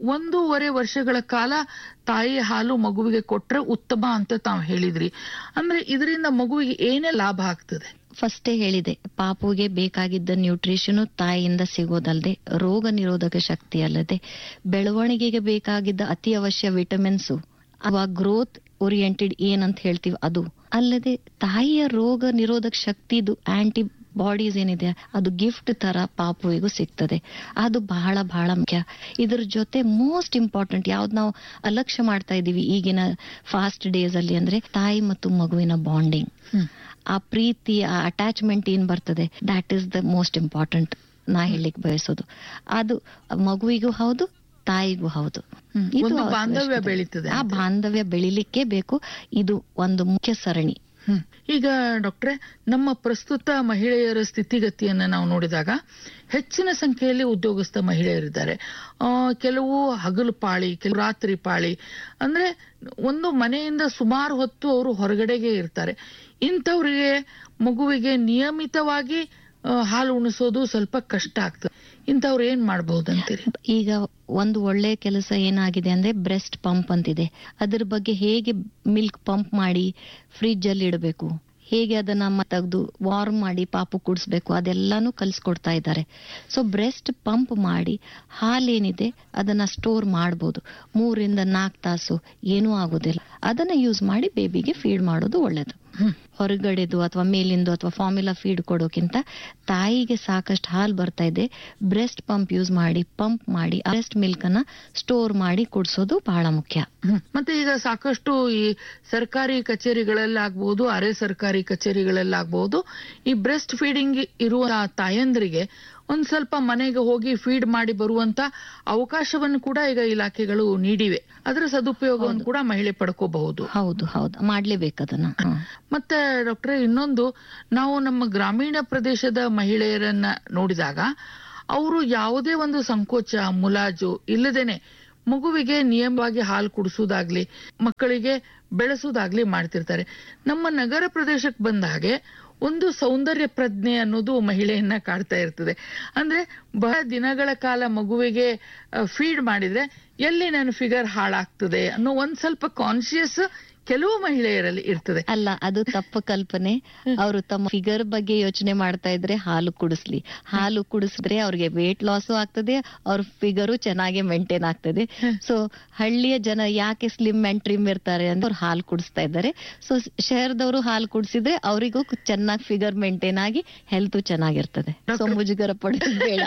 Speaker 2: ಒಂದೂವರೆ ವರ್ಷಗಳ ಕಾಲ ತಾಯಿ ಹಾಲು ಮಗುವಿಗೆ ಕೊಟ್ರೆ ಉತ್ತಮ ಅಂತ ತಾವು ಹೇಳಿದ್ರಿ ಅಂದ್ರೆ ಇದರಿಂದ ಮಗುವಿಗೆ ಏನೇ ಲಾಭ ಆಗ್ತದೆ
Speaker 3: ಫಸ್ಟೇ ಹೇಳಿದೆ ಪಾಪುಗೆ ಬೇಕಾಗಿದ್ದ ನ್ಯೂಟ್ರಿಷನ್ ತಾಯಿಯಿಂದ ಸಿಗೋದಲ್ಲದೆ ರೋಗ ನಿರೋಧಕ ಶಕ್ತಿ ಅಲ್ಲದೆ ಬೆಳವಣಿಗೆಗೆ ಬೇಕಾಗಿದ್ದ ಅತಿ ಅವಶ್ಯ ವಿಟಮಿನ್ಸು ಅವ ಗ್ರೋತ್ ಓರಿಯೆಂಟೆಡ್ ಏನಂತ ಹೇಳ್ತೀವಿ ಅದು ಅಲ್ಲದೆ ತಾಯಿಯ ರೋಗ ನಿರೋಧಕ ಶಕ್ತಿದು ಆಂಟಿ ಬಾಡೀಸ್ ಏನಿದೆ ಅದು ಗಿಫ್ಟ್ ತರ ಪಾಪುವಿಗೂ ಸಿಗ್ತದೆ ಅದು ಬಹಳ ಬಹಳ ಮುಖ್ಯ ಇದ್ರ ಜೊತೆ ಮೋಸ್ಟ್ ಇಂಪಾರ್ಟೆಂಟ್ ಯಾವ್ದು ನಾವು ಅಲಕ್ಷ್ಯ ಮಾಡ್ತಾ ಇದೀವಿ ಈಗಿನ ಫಾಸ್ಟ್ ಡೇಸ್ ಅಲ್ಲಿ ಅಂದ್ರೆ ತಾಯಿ ಮತ್ತು ಮಗುವಿನ ಬಾಂಡಿಂಗ್
Speaker 2: ಹ್ಮ್.
Speaker 3: ಆ ಪ್ರೀತಿ ಆ ಅಟ್ಯಾಚ್ಮೆಂಟ್ ಏನ್ ಬರ್ತದೆ that is the most important ನಾ ಹೇಳಲಿಕ್ಕೆ ಬಯಸೋದು ಅದು ಮಗುವಿಗೂ ಹೌದು ತಾಯಿಗೂ ಹೌದು
Speaker 2: ಹ್ಮ್.
Speaker 3: ಇದು
Speaker 2: ಒಂದು
Speaker 3: ಅವಶ್ಯಕತೆ.
Speaker 2: ಬಾಂಧವ್ಯ ಬೆಳೀತದೆ
Speaker 3: ಆ
Speaker 2: ಅಂತ.
Speaker 3: ಬಾಂಧವ್ಯ ಬೆಳಿಲಿಕ್ಕೆ ಬೇಕು ಇದು ಒಂದು ಮುಖ್ಯ ಸರಣಿ
Speaker 2: ಹ್ಮ್. ಈಗ ಡಾಕ್ಟ್ರೆ ನಮ್ಮ ಪ್ರಸ್ತುತ ಮಹಿಳೆಯರ ಸ್ಥಿತಿಗತಿಯನ್ನ ನಾವು ನೋಡಿದಾಗ ಹೆಚ್ಚಿನ ಸಂಖ್ಯೆಯಲ್ಲಿ ಉದ್ಯೋಗಸ್ಥ ಮಹಿಳೆಯರಿದ್ದಾರೆ ಆ, ಕೆಲವು ಹಗಲು ಪಾಳಿ ಕೆಲವು ರಾತ್ರಿ ಪಾಳಿ ಅಂದ್ರೆ ಒಂದು ಮನೆಯಿಂದ ಸುಮಾರು ಹೊತ್ತು ಅವರು ಹೊರಗಡೆಗೆ ಇರ್ತಾರೆ ಇಂಥವ್ರಿಗೆ ಮಗುವಿಗೆ ನಿಯಮಿತವಾಗಿ ಆ, ಹಾಲು ಉಣಿಸೋದು ಸ್ವಲ್ಪ ಕಷ್ಟ ಆಗ್ತದೆ ಇಂಥವ್ರು ಏನ್ ಮಾಡಬಹುದಂತೀರಿ
Speaker 3: ಈಗ ಒಂದು ಒಳ್ಳೆ ಕೆಲಸ ಏನಾಗಿದೆ ಅಂದ್ರೆ ಬ್ರೆಸ್ಟ್ ಪಂಪ್ ಅಂತಿದೆ ಅದ್ರ ಬಗ್ಗೆ ಹೇಗೆ ಮಿಲ್ಕ್ ಪಂಪ್ ಮಾಡಿ ಫ್ರಿಡ್ಜ್ ಅಲ್ಲಿ ಇಡಬೇಕು ಹೇಗೆ ಅದನ್ನ ತೆಗೆದು ವಾರ್ಮ್ ಮಾಡಿ ಪಾಪು ಕುಡಿಸ್ಬೇಕು ಅದೆಲ್ಲಾನು ಕಲಿಸ್ಕೊಡ್ತಾ ಇದ್ದಾರೆ ಸೊ ಬ್ರೆಸ್ಟ್ ಪಂಪ್ ಮಾಡಿ ಹಾಲೇನಿದೆ ಅದನ್ನ ಸ್ಟೋರ್ ಮಾಡ್ಬೋದು ಮೂರಿಂದ ನಾಲ್ಕು ತಾಸು ಏನೂ ಆಗೋದಿಲ್ಲ ಅದನ್ನ ಯೂಸ್ ಮಾಡಿ ಬೇಬಿಗೆ ಫೀಡ್ ಮಾಡೋದು ಒಳ್ಳೇದು
Speaker 2: ಹ್ಮ್.
Speaker 3: ಹೊರಗಡೆದು ಅಥವಾ ಮೇಲಿಂದು ಅಥವಾ ಫಾರ್ಮುಲಾ ಫೀಡ್ ಕೊಡೋಕ್ಕಿಂತ ತಾಯಿಗೆ ಸಾಕಷ್ಟು ಹಾಲು ಬರ್ತಾ ಇದೆ ಬ್ರೆಸ್ಟ್ ಪಂಪ್ ಯೂಸ್ ಮಾಡಿ ಪಂಪ್ ಮಾಡಿ ಬ್ರೆಸ್ಟ್ ಮಿಲ್ಕ್ ಅನ್ನ ಸ್ಟೋರ್ ಮಾಡಿ ಕುಡಿಸೋದು ಬಹಳ ಮುಖ್ಯ
Speaker 2: ಹ್ಮ್. ಮತ್ತೆ ಈಗ ಸಾಕಷ್ಟು ಈ ಸರ್ಕಾರಿ ಕಚೇರಿಗಳಲ್ಲಾಗ್ಬಹುದು ಅರೆ ಸರ್ಕಾರಿ ಕಚೇರಿಗಳಲ್ಲಾಗ್ಬಹುದು ಈ ಬ್ರೆಸ್ಟ್ ಫೀಡಿಂಗ್ ಇರುವ ತಾಯಂದ್ರಿಗೆ ಒಂದ್ ಸ್ವಲ್ಪ ಮನೆಗೆ ಹೋಗಿ ಫೀಡ್ ಮಾಡಿ ಬರುವಂತ ಅವಕಾಶವನ್ನು ಕೂಡ ಈಗ ಇಲಾಖೆಗಳು ನೀಡಿವೆ ಅದರ ಸದುಪಯೋಗವನ್ನು ಕೂಡ ಮಹಿಳೆ ಪಡ್ಕೋಬಹುದು
Speaker 3: ಹೌದು ಹೌದು ಮಾಡ್ಲೇಬೇಕು ಅದನ್ನ ಹ್ಮ್.
Speaker 2: ಮತ್ತೆ ಡಾಕ್ಟ್ರೆ ಇನ್ನೊಂದು ನಾವು ನಮ್ಮ ಗ್ರಾಮೀಣ ಪ್ರದೇಶದ ಮಹಿಳೆಯರನ್ನ ನೋಡಿದಾಗ ಅವರು ಯಾವುದೇ ಒಂದು ಸಂಕೋಚ ಮುಲಾಜು ಇಲ್ಲದೇನೆ ಮಗುವಿಗೆ ನಿಯಮವಾಗಿ ಹಾಲು ಕುಡಿಸೋದಾಗ್ಲಿ ಮಕ್ಕಳಿಗೆ ಬೆಳೆಸೋದಾಗ್ಲಿ ಮಾಡ್ತಿರ್ತಾರೆ ನಮ್ಮ ನಗರ ಪ್ರದೇಶಕ್ಕೆ ಬಂದ ಹಾಗೆ ಒಂದು ಸೌಂದರ್ಯ ಪ್ರಜ್ಞೆ ಅನ್ನೋದು ಮಹಿಳೆಯನ್ನ ಕಾಡ್ತಾ ಇರ್ತದೆ ಅಂದ್ರೆ ಬಹಳ ದಿನಗಳ ಕಾಲ ಮಗುವಿಗೆ ಫೀಡ್ ಮಾಡಿದ್ರೆ ಎಲ್ಲಿ ನನ್ನ ಫಿಗರ್ ಹಾಳಾಗ್ತದೆ ಅನ್ನೋ ಒಂದ್ ಸ್ವಲ್ಪ ಕಾನ್ಶಿಯಸ್ ಕೆಲವು ಮಹಿಳೆಯರಲ್ಲಿ ಇರ್ತದೆ
Speaker 3: ಅಲ್ಲ ಅದು ತಪ್ಪು ಕಲ್ಪನೆ ಅವರು ತಮ್ಮ ಫಿಗರ್ ಬಗ್ಗೆ ಯೋಚನೆ ಮಾಡ್ತಾ ಇದ್ರೆ ಹಾಲು ಕುಡಿಸ್ಲಿ ಹಾಲು ಕುಡಿಸಿದ್ರೆ ಅವ್ರಿಗೆ ವೇಟ್ ಲಾಸು ಆಗ್ತದೆ ಅವ್ರ ಫಿಗರು ಚೆನ್ನಾಗಿ ಮೇಂಟೈನ್ ಆಗ್ತದೆ ಸೊ ಹಳ್ಳಿಯ ಜನ ಯಾಕೆ ಸ್ಲಿಮ್ ಅಂಡ್ ಟ್ರಿಮ್ ಇರ್ತಾರೆ ಅಂತ ಅವ್ರು ಹಾಲು ಕುಡಿಸ್ತಾ ಇದ್ದಾರೆ ಸೊ ಶಹರದವರು ಹಾಲು ಕುಡಿಸಿದ್ರೆ ಅವರಿಗೂ ಚೆನ್ನಾಗಿ ಫಿಗರ್ ಮೇಂಟೈನ್ ಆಗಿ ಹೆಲ್ತ್ ಚೆನ್ನಾಗಿರ್ತದೆ ಸೊ ಮುಜುಗರ ಪಡೋದು ಬೇಡ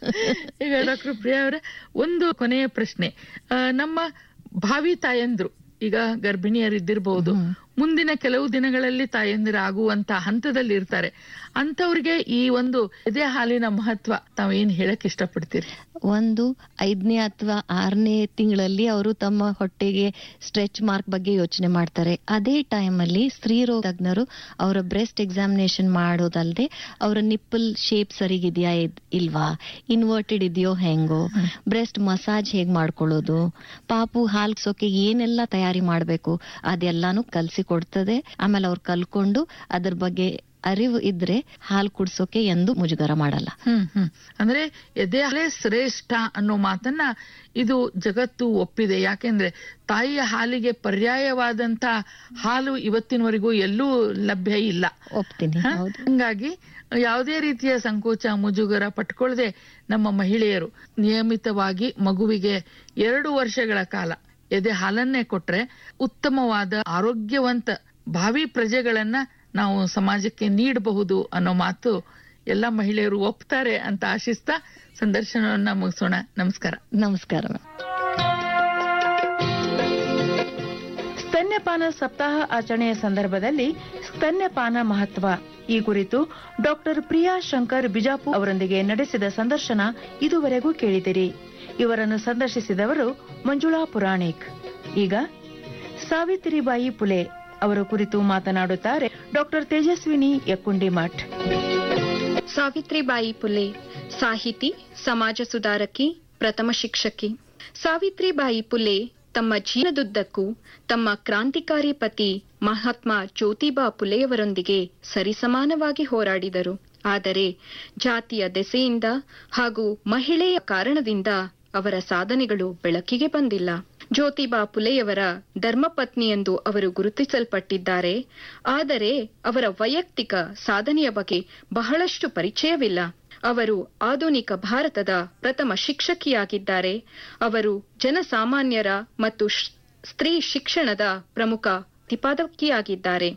Speaker 2: ಈಗ ಡಾಕ್ಟರ್ ಪ್ರಿಯಾ ಅವರೇ ಒಂದು ಕೊನೆಯ ಪ್ರಶ್ನೆ ಆ, ನಮ್ಮ ಭಾವಿ ತಾಯಂದ್ರು ಈಗ ಗರ್ಭಿಣಿಯರಿದ್ದಿರಬಹುದು ಮುಂದಿನ ಕೆಲವು ದಿನಗಳಲ್ಲಿ ತಾಯಂದಿರ ಆಗುವಂತ ಹಂತದಲ್ಲಿ ಇರ್ತಾರೆ ಅಂತವ್ರಿಗೆ ಈ ಒಂದು ಎದೆ ಹಾಲಿನ ಮಹತ್ವ ತಾವೇನ್ ಹೇಳಕ್ ಇಷ್ಟಪಡ್ತೀರಿ
Speaker 3: ಒಂದು ಐದನೇ ಅಥವಾ ಆರನೇ ತಿಂಗಳಲ್ಲಿ ಅವರು ತಮ್ಮ ಹೊಟ್ಟೆಗೆ ಸ್ಟ್ರೆಚ್ ಮಾರ್ಕ್ ಬಗ್ಗೆ ಯೋಚನೆ ಮಾಡ್ತಾರೆ ಅದೇ ಟೈಮ್ ಅಲ್ಲಿ ಸ್ತ್ರೀರೋಗ ತಜ್ಞರು ಅವರ ಬ್ರೆಸ್ಟ್ ಎಕ್ಸಾಮಿನೇಷನ್ ಮಾಡೋದಲ್ದೆ ಅವರ ನಿಪ್ಪಲ್ ಶೇಪ್ ಸರಿಗಿದೆಯಾ ಇದ್- ಇಲ್ವಾ ಇನ್ವರ್ಟೆಡ್ ಇದೆಯೋ ಹೆಂಗೋ ಬ್ರೆಸ್ಟ್ ಮಸಾಜ್ ಹೇಗ್ ಮಾಡ್ಕೊಳ್ಳೋದು ಪಾಪು ಹಾಲ್ಸೋಕೆ ಏನೆಲ್ಲ ತಯಾರಿ ಮಾಡ್ಬೇಕು ಅದೆಲ್ಲಾನು ಕಲ್ಸಿ ಕೊಡ್ತದೆ ಆಮೇಲೆ ಅವ್ರು ಕಲ್ಕೊಂಡು ಅದ್ರ ಬಗ್ಗೆ ಅರಿವು ಇದ್ರೆ ಹಾಲು ಕುಡ್ಸೋಕೆ ಎಂದು ಮುಜುಗರ ಮಾಡಲ್ಲ
Speaker 2: ಹ್ಮ್ ಹ್ಮ್ ಅಂದ್ರೆ ಎದೆ ಹಾಲೇ ಶ್ರೇಷ್ಠ ಅನ್ನೋ ಮಾತನ್ನ ಇದು ಜಗತ್ತು ಒಪ್ಪಿದೆ ಯಾಕೆಂದ್ರೆ ತಾಯಿಯ ಹಾಲಿಗೆ ಪರ್ಯಾಯವಾದಂತ ಹಾಲು ಇವತ್ತಿನವರೆಗೂ ಎಲ್ಲೂ ಲಭ್ಯ ಇಲ್ಲ
Speaker 3: ಒಪ್ತೀನಿ
Speaker 2: ಹ?
Speaker 3: ಹೌದು
Speaker 2: ಹಂಗಾಗಿ ಯಾವುದೇ ರೀತಿಯ ಸಂಕೋಚ ಮುಜುಗರ ಪಟ್ಕೊಳ್ಳದೆ ನಮ್ಮ ಮಹಿಳೆಯರು ನಿಯಮಿತವಾಗಿ ಮಗುವಿಗೆ ಎರಡು ವರ್ಷಗಳ ಕಾಲ ಎದೆ ಹಾಲನ್ನೇ ಕೊಟ್ರೆ ಉತ್ತಮವಾದ ಆರೋಗ್ಯವಂತ ಭಾವಿ ಪ್ರಜೆಗಳನ್ನ ನಾವು ಸಮಾಜಕ್ಕೆ ನೀಡಬಹುದು ಅನ್ನೋ ಮಾತು ಎಲ್ಲ ಮಹಿಳೆಯರು ಒಪ್ತಾರೆ ಅಂತ ಆಶಿಸ್ತಾ ಸಂದರ್ಶನವನ್ನ ಮುಗಿಸೋಣ ನಮಸ್ಕಾರ
Speaker 3: ನಮಸ್ಕಾರ ma'am.
Speaker 1: ಸ್ತನ್ಯಪಾನ ಸಪ್ತಾಹ ಆಚರಣೆಯ ಸಂದರ್ಭದಲ್ಲಿ ಸ್ತನ್ಯಪಾನ ಮಹತ್ವ ಈ ಕುರಿತು ಡಾಕ್ಟರ್ ಪ್ರಿಯಾ ಶಂಕರ್ ಬಿಜಾಪುರ್ ಅವರೊಂದಿಗೆ ನಡೆಸಿದ ಸಂದರ್ಶನ ಇದುವರೆಗೂ ಕೇಳಿದಿರಿ ಇವರನ್ನು ಸಂದರ್ಶಿಸಿದವರು ಮಂಜುಳಾ ಪುರಾಣಿಕ್ ಈಗ ಸಾವಿತ್ರಿಬಾಯಿ ಪುಲೆ ಅವರ ಕುರಿತು ಮಾತನಾಡುತ್ತಾರೆ ಡಾಕ್ಟರ್ ತೇಜಸ್ವಿನಿ ಯಕ್ಕುಂಡಿ ಮಠ್
Speaker 4: ಸಾವಿತ್ರಿಬಾಯಿ ಪುಲೆ ಸಾಹಿತಿ ಸಮಾಜ ಸುಧಾರಕಿ ಪ್ರಥಮ ಶಿಕ್ಷಕಿ ಸಾವಿತ್ರಿಬಾಯಿ ಪುಲೆ ತಮ್ಮ ಜೀವನದುದ್ದಕ್ಕೂ ತಮ್ಮ ಕ್ರಾಂತಿಕಾರಿ ಪತಿ ಮಹಾತ್ಮ ಜ್ಯೋತಿಬಾ ಪುಲೆಯವರೊಂದಿಗೆ ಸರಿಸಮಾನವಾಗಿ ಹೋರಾಡಿದರು ಆದರೆ ಜಾತಿಯ ದೆಸೆಯಿಂದ ಹಾಗೂ ಮಹಿಳೆಯ ಕಾರಣದಿಂದ ಅವರ ಸಾಧನೆಗಳು ಬೆಳಕಿಗೆ ಬಂದಿಲ್ಲ ಜ್ಯೋತಿಬಾ ಫುಲೆಯವರ ಧರ್ಮಪತ್ನಿ ಎಂದು ಅವರು ಗುರುತಿಸಲ್ಪಟ್ಟಿದ್ದಾರೆ ಆದರೆ ಅವರ ವೈಯಕ್ತಿಕ ಸಾಧನೆಯ ಬಗ್ಗೆ ಬಹಳಷ್ಟು ಪರಿಚಯವಿಲ್ಲ ಅವರು ಆಧುನಿಕ ಭಾರತದ ಪ್ರಥಮ ಶಿಕ್ಷಕಿಯಾಗಿದ್ದಾರೆ ಅವರು ಜನಸಾಮಾನ್ಯರ ಮತ್ತು ಶ್- ಸ್ತ್ರೀ ಶಿಕ್ಷಣದ ಪ್ರಮುಖ ಪ್ರತಿಪಾದಕಿಯಾಗಿದ್ದಾರೆ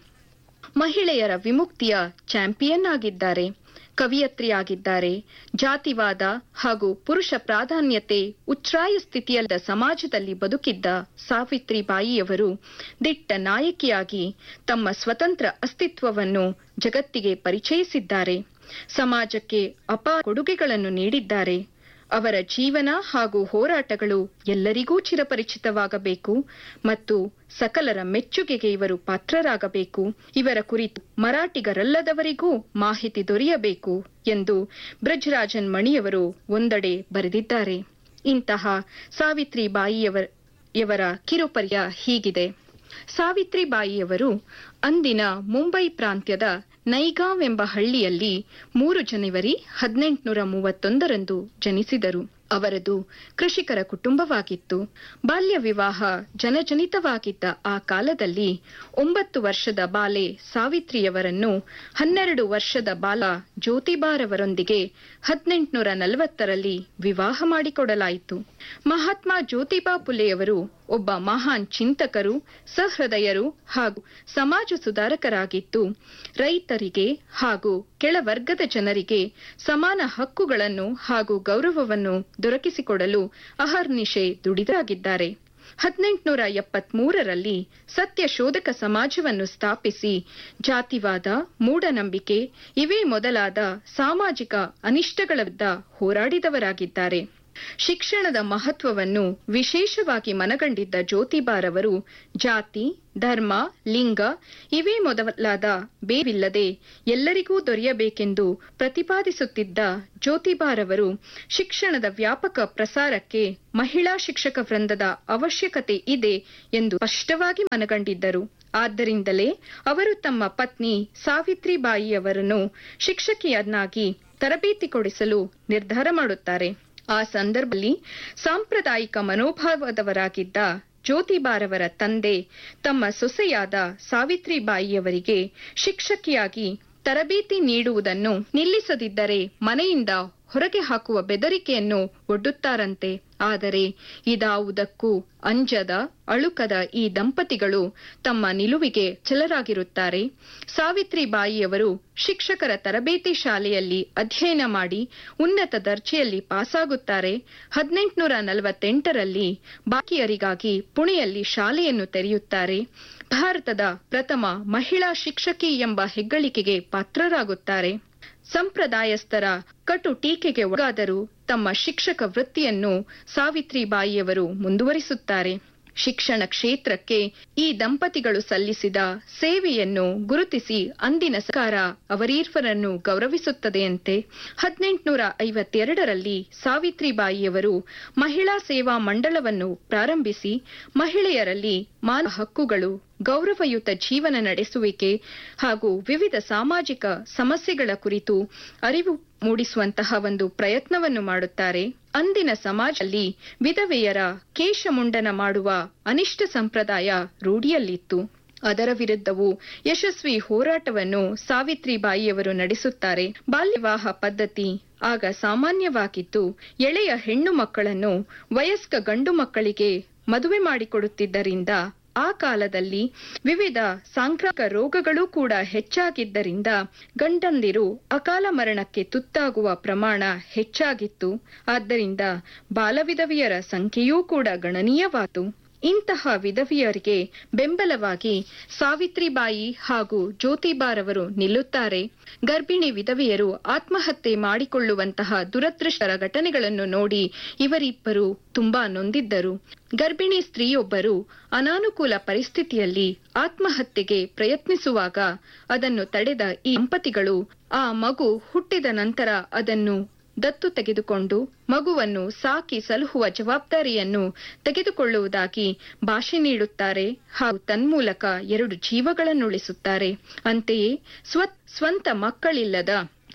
Speaker 4: ಮಹಿಳೆಯರ ವಿಮುಕ್ತಿಯ ಚಾಂಪಿಯನ್ ಆಗಿದ್ದಾರೆ ಕವಿಯತ್ರಿಯಾಗಿದ್ದಾರೆ ಜಾತಿವಾದ ಹಾಗೂ ಪುರುಷ ಪ್ರಾಧಾನ್ಯತೆ ಉಚ್ಛ್ರಾಯ ಸ್ಥಿತಿಯಲ್ಲದ ಸಮಾಜದಲ್ಲಿ ಬದುಕಿದ್ದ ಸಾವಿತ್ರಿಬಾಯಿಯವರು ದಿಟ್ಟ ನಾಯಕಿಯಾಗಿ ತಮ್ಮ ಸ್ವತಂತ್ರ ಅಸ್ತಿತ್ವವನ್ನು ಜಗತ್ತಿಗೆ ಪರಿಚಯಿಸಿದ್ದಾರೆ ಸಮಾಜಕ್ಕೆ ಅಪಾರ ಕೊಡುಗೆಗಳನ್ನು ನೀಡಿದ್ದಾರೆ ಅವರ ಜೀವನ ಹಾಗೂ ಹೋರಾಟಗಳು ಎಲ್ಲರಿಗೂ ಚಿರಪರಿಚಿತವಾಗಬೇಕು ಮತ್ತು ಸಕಲರ ಮೆಚ್ಚುಗೆಗೆ ಇವರು ಪಾತ್ರರಾಗಬೇಕು ಇವರ ಕುರಿತು ಮರಾಠಿಗರಲ್ಲದವರಿಗೂ ಮಾಹಿತಿ ದೊರೆಯಬೇಕು ಎಂದು ಬ್ರಜ್ರಾಜನ್ ಮಣಿಯವರು ಒಂದೆಡೆ ಬರೆದಿದ್ದಾರೆ ಇಂತಹ ಸಾವಿತ್ರಿಬಾಯಿಯವರ ಯವರ ಕಿರುಪರ್ಯ ಹೀಗಿದೆ ಸಾವಿತ್ರಿಬಾಯಿಯವರು ಅಂದಿನ ಮುಂಬೈ ಪ್ರಾಂತ್ಯದ ನೈಗಾಂವ್ ಎಂಬ ಹಳ್ಳಿಯಲ್ಲಿ ಮೂರು ಜನವರಿ ಹದಿನೆಂಟುನೂರ ಮೂವತ್ತೊಂದರಂದು ಜನಿಸಿದರು ಅವರದು ಕೃಷಿಕರ ಕುಟುಂಬವಾಗಿತ್ತು ಬಾಲ್ಯ ವಿವಾಹ ಜನಜನಿತವಾಗಿದ್ದ ಆ ಕಾಲದಲ್ಲಿ ಒಂಬತ್ತು ವರ್ಷದ ಬಾಲೆ ಸಾವಿತ್ರಿಯವರನ್ನು ಹನ್ನೆರಡು ವರ್ಷದ ಬಾಲ ಜ್ಯೋತಿಬಾರವರೊಂದಿಗೆ ಹದಿನೆಂಟುನೂರ ನಲವತ್ತರಲ್ಲಿ ವಿವಾಹ ಮಾಡಿಕೊಡಲಾಯಿತು ಮಹಾತ್ಮ ಜ್ಯೋತಿಬಾ ಫುಲೆಯವರು ಒಬ್ಬ ಮಹಾನ್ ಚಿಂತಕರು ಸಹೃದಯರು ಹಾಗೂ ಸಮಾಜ ಸುಧಾರಕರಾಗಿದ್ದು ರೈತರಿಗೆ ಹಾಗೂ ಕೆಳವರ್ಗದ ಜನರಿಗೆ ಸಮಾನ ಹಕ್ಕುಗಳನ್ನು ಹಾಗೂ ಗೌರವವನ್ನು ದೊರಕಿಸಿಕೊಡಲು ಅಹರ್ನಿಶೆ ದುಡಿದರಾಗಿದ್ದಾರೆ ಹದಿನೆಂಟುನೂರ ಎಪ್ಪತ್ಮೂರರಲ್ಲಿ ಸತ್ಯ ಶೋಧಕ ಸಮಾಜವನ್ನು ಸ್ಥಾಪಿಸಿ ಜಾತಿವಾದ ಮೂಢನಂಬಿಕೆ ಇವೇ ಮೊದಲಾದ ಸಾಮಾಜಿಕ ಅನಿಷ್ಟಗಳ ವಿರುದ್ಧ ಹೋರಾಡಿದವರಾಗಿದ್ದಾರೆ ಶಿಕ್ಷಣದ ಮಹತ್ವವನ್ನು ವಿಶೇಷವಾಗಿ ಮನಗಂಡಿದ್ದ ಜ್ಯೋತಿಬಾರವರು ಜಾತಿ ಧರ್ಮ ಲಿಂಗ ಇವೇ ಮೊದಲಾದ ಬೇವಿಲ್ಲದೆ ಎಲ್ಲರಿಗೂ ದೊರೆಯಬೇಕೆಂದು ಪ್ರತಿಪಾದಿಸುತ್ತಿದ್ದ ಜ್ಯೋತಿಬಾರವರು ಶಿಕ್ಷಣದ ವ್ಯಾಪಕ ಪ್ರಸಾರಕ್ಕೆ ಮಹಿಳಾ ಶಿಕ್ಷಕ ವೃಂದದ ಅವಶ್ಯಕತೆ ಇದೆ ಎಂದು ಸ್ಪಷ್ಟವಾಗಿ ಮನಗಂಡಿದ್ದರು ಆದ್ದರಿಂದಲೇ ಅವರು ತಮ್ಮ ಪತ್ನಿ ಸಾವಿತ್ರಿಬಾಯಿಯವರನ್ನು ಶಿಕ್ಷಕಿಯನ್ನಾಗಿ ತರಬೇತಿ ಕೊಡಿಸಲು ನಿರ್ಧಾರ ಮಾಡುತ್ತಾರೆ ಆ ಸಂದರ್ಭದಲ್ಲಿ ಸಾಂಪ್ರದಾಯಿಕ ಮನೋಭಾವದವರಾಗಿದ್ದ ಜ್ಯೋತಿಬಾರವರ ತಂದೆ ತಮ್ಮ ಸೊಸೆಯಾದ ಸಾವಿತ್ರಿಬಾಯಿಯವರಿಗೆ ಶಿಕ್ಷಕಿಯಾಗಿ ತರಬೇತಿ ನೀಡುವುದನ್ನು ನಿಲ್ಲಿಸದಿದ್ದರೆ ಮನೆಯಿಂದ ಹೊರಗೆ ಹಾಕುವ ಬೆದರಿಕೆಯನ್ನು ಒಡ್ಡುತ್ತಾರಂತೆ ಆದರೆ ಇದಾವುದಕ್ಕೂ ಅಂಜದ ಅಳುಕದ ಈ ದಂಪತಿಗಳು ತಮ್ಮ ನಿಲುವಿಗೆ ಛಲರಾಗಿರುತ್ತಾರೆ ಸಾವಿತ್ರಿಬಾಯಿಯವರು ಶಿಕ್ಷಕರ ತರಬೇತಿ ಶಾಲೆಯಲ್ಲಿ ಅಧ್ಯಯನ ಮಾಡಿ ಉನ್ನತ ದರ್ಜೆಯಲ್ಲಿ ಪಾಸಾಗುತ್ತಾರೆ ಹದಿನೆಂಟುನೂರ ನಲವತ್ತೆಂಟರಲ್ಲಿ ಬಾಕಿಯರಿಗಾಗಿ ಪುಣೆಯಲ್ಲಿ ಶಾಲೆಯನ್ನು ತೆರೆಯುತ್ತಾರೆ ಭಾರತದ ಪ್ರಥಮ ಮಹಿಳಾ ಶಿಕ್ಷಕಿ ಎಂಬ ಹೆಗ್ಗಳಿಕೆಗೆ ಪಾತ್ರರಾಗುತ್ತಾರೆ ಸಂಪ್ರದಾಯಸ್ಥರ ಕಟು ಟೀಕೆಗೆ ಒಳಗಾದರೂ ತಮ್ಮ ಶಿಕ್ಷಕ ವೃತ್ತಿಯನ್ನು ಸಾವಿತ್ರಿಬಾಯಿಯವರು ಮುಂದುವರಿಸುತ್ತಾರೆ ಶಿಕ್ಷಣ ಕ್ಷೇತ್ರಕ್ಕೆ ಈ ದಂಪತಿಗಳು ಸಲ್ಲಿಸಿದ ಸೇವೆಯನ್ನು ಗುರುತಿಸಿ ಅಂದಿನ ಸರ್ಕಾರ ಅವರೀರ್ವರನ್ನು ಗೌರವಿಸುತ್ತದೆಯಂತೆ ಹದಿನೆಂಟುನೂರ ಐವತ್ತೆರಡರಲ್ಲಿ ಸಾವಿತ್ರಿಬಾಯಿಯವರು ಮಹಿಳಾ ಸೇವಾ ಮಂಡಳವನ್ನು ಪ್ರಾರಂಭಿಸಿ ಮಹಿಳೆಯರಲ್ಲಿ ಮಾನವ ಹಕ್ಕುಗಳು ಗೌರವಯುತ ಜೀವನ ನಡೆಸುವಿಕೆ ಹಾಗೂ ವಿವಿಧ ಸಾಮಾಜಿಕ ಸಮಸ್ಯೆಗಳ ಕುರಿತು ಅರಿವು ಮೂಡಿಸುವಂತಹ ಒಂದು ಪ್ರಯತ್ನವನ್ನು ಮಾಡುತ್ತಾರೆ ಅಂದಿನ ಸಮಾಜದಲ್ಲಿ ವಿಧವೆಯರ ಕೇಶಮುಂಡನ ಮಾಡುವ ಅನಿಷ್ಟ ಸಂಪ್ರದಾಯ ರೂಢಿಯಲ್ಲಿತ್ತು ಅದರ ವಿರುದ್ಧವೂ ಯಶಸ್ವಿ ಹೋರಾಟವನ್ನು ಸಾವಿತ್ರಿಬಾಯಿಯವರು ನಡೆಸುತ್ತಾರೆ ಬಾಲ್ಯವಿವಾಹ ಪದ್ಧತಿ ಆಗ ಸಾಮಾನ್ಯವಾಗಿದ್ದು ಎಳೆಯ ಹೆಣ್ಣು ಮಕ್ಕಳನ್ನು ವಯಸ್ಕ ಗಂಡು ಮಕ್ಕಳಿಗೆ ಮದುವೆ ಮಾಡಿಕೊಡುತ್ತಿದ್ದರಿಂದ ಆ ಕಾಲದಲ್ಲಿ ವಿವಿಧ ಸಾಂಕ್ರಾಮಿಕ ರೋಗಗಳು ಕೂಡ ಹೆಚ್ಚಾಗಿದ್ದರಿಂದ ಗಂಡಂದಿರು ಅಕಾಲ ಮರಣಕ್ಕೆ ತುತ್ತಾಗುವ ಪ್ರಮಾಣ ಹೆಚ್ಚಾಗಿತ್ತು ಆದ್ದರಿಂದ ಬಾಲವಿಧವೆಯರ ಸಂಖ್ಯೆಯೂ ಕೂಡ ಗಣನೀಯವಾಯಿತು ಇಂತಹ ವಿಧವೆಯರಿಗೆ ಬೆಂಬಲವಾಗಿ ಸಾವಿತ್ರಿಬಾಯಿ ಹಾಗೂ ಜ್ಯೋತಿಬಾರವರು ನಿಲ್ಲುತ್ತಾರೆ ಗರ್ಭಿಣಿ ವಿಧವೆಯರು ಆತ್ಮಹತ್ಯೆ ಮಾಡಿಕೊಳ್ಳುವಂತಹ ದುರದೃಷ್ಟರ ಘಟನೆಗಳನ್ನು ನೋಡಿ ಇವರಿಬ್ಬರು ತುಂಬಾ ನೊಂದಿದ್ದರು ಗರ್ಭಿಣಿ ಸ್ತ್ರೀಯೊಬ್ಬರು ಅನಾನುಕೂಲ ಪರಿಸ್ಥಿತಿಯಲ್ಲಿ ಆತ್ಮಹತ್ಯೆಗೆ ಪ್ರಯತ್ನಿಸುವಾಗ ಅದನ್ನು ತಡೆದ ಈ ದಂಪತಿಗಳು ಆ ಮಗು ಹುಟ್ಟಿದ ನಂತರ ಅದನ್ನು ದತ್ತು ತೆಗೆದುಕೊಂಡು ಮಗುವನ್ನು ಸಾಕಿ ಸಲಹುವ ಜವಾಬ್ದಾರಿಯನ್ನು ತೆಗೆದುಕೊಳ್ಳುವುದಾಗಿ ಭಾಷೆ ನೀಡುತ್ತಾರೆ ಹಾಗೂ ತನ್ಮೂಲಕ ಎರಡು ಜೀವಗಳನ್ನು ಉಳಿಸುತ್ತಾರೆ ಅಂತೆಯೇ ಸ್ವ ಸ್ವಂತ ಮಕ್ಕಳಿಲ್ಲದ